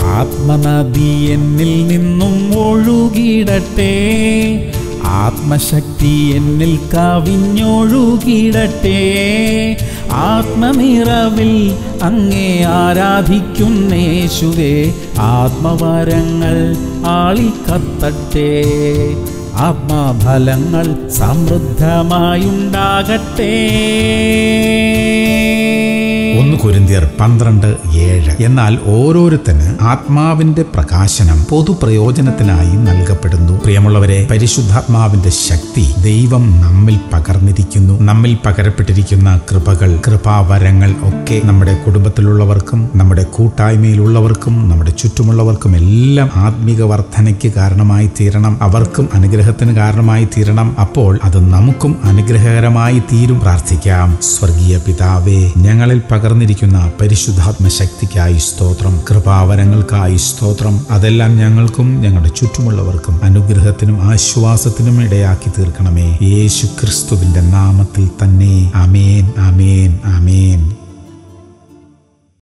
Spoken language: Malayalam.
ആത്മനദി എന്നിൽ നിന്നും ഒഴുകിടട്ടെ ആത്മശക്തി എന്നിൽ കവിഞ്ഞൊഴുകിടട്ടെ ആത്മനിറവിൽ അങ്ങേ ആരാധിക്കുന്നേശുവേ ആത്മവരങ്ങൾ ആളിക്കത്തട്ടെ ആത്മഫലങ്ങൾ സമൃദ്ധമായുണ്ടാകട്ടെ ഒന്ന് കുരിന്തിയർ പന്ത്രണ്ട് ഏഴ് എന്നാൽ ഓരോരുത്തന് ആത്മാവിന്റെ പ്രകാശനം പൊതുപ്രയോജനത്തിനായി നൽകപ്പെടുന്നു പ്രിയമുള്ളവരെ പരിശുദ്ധാത്മാവിന്റെ ശക്തി ദൈവം നമ്മിൽ പകർന്നിരിക്കുന്നു നമ്മിൽ പകരപ്പെട്ടിരിക്കുന്ന കൃപകൾ കൃപാവരങ്ങൾ ഒക്കെ നമ്മുടെ കുടുംബത്തിലുള്ളവർക്കും നമ്മുടെ കൂട്ടായ്മയിലുള്ളവർക്കും നമ്മുടെ ചുറ്റുമുള്ളവർക്കും എല്ലാം ആത്മീക വർധനയ്ക്ക് കാരണമായി തീരണം അവർക്കും അനുഗ്രഹത്തിന് കാരണമായി തീരണം അപ്പോൾ അത് നമുക്കും അനുഗ്രഹകരമായി തീരും പ്രാർത്ഥിക്കാം സ്വർഗീയ പിതാവേ ഞങ്ങളിൽ പകർന്നിരിക്കുന്ന പരിശുദ്ധാത്മ ശക്തിക്കായി സ്തോത്രം കൃപാവരങ്ങൾക്കായി സ്തോത്രം അതെല്ലാം ഞങ്ങൾക്കും ഞങ്ങളുടെ ചുറ്റുമുള്ളവർക്കും അനുഗ്രഹത്തിനും ആശ്വാസത്തിനും ഇടയാക്കി തീർക്കണമേ യേശു ക്രിസ്തുവിന്റെ നാമത്തിൽ തന്നെ അമേൻ അമേൻ അമേൻ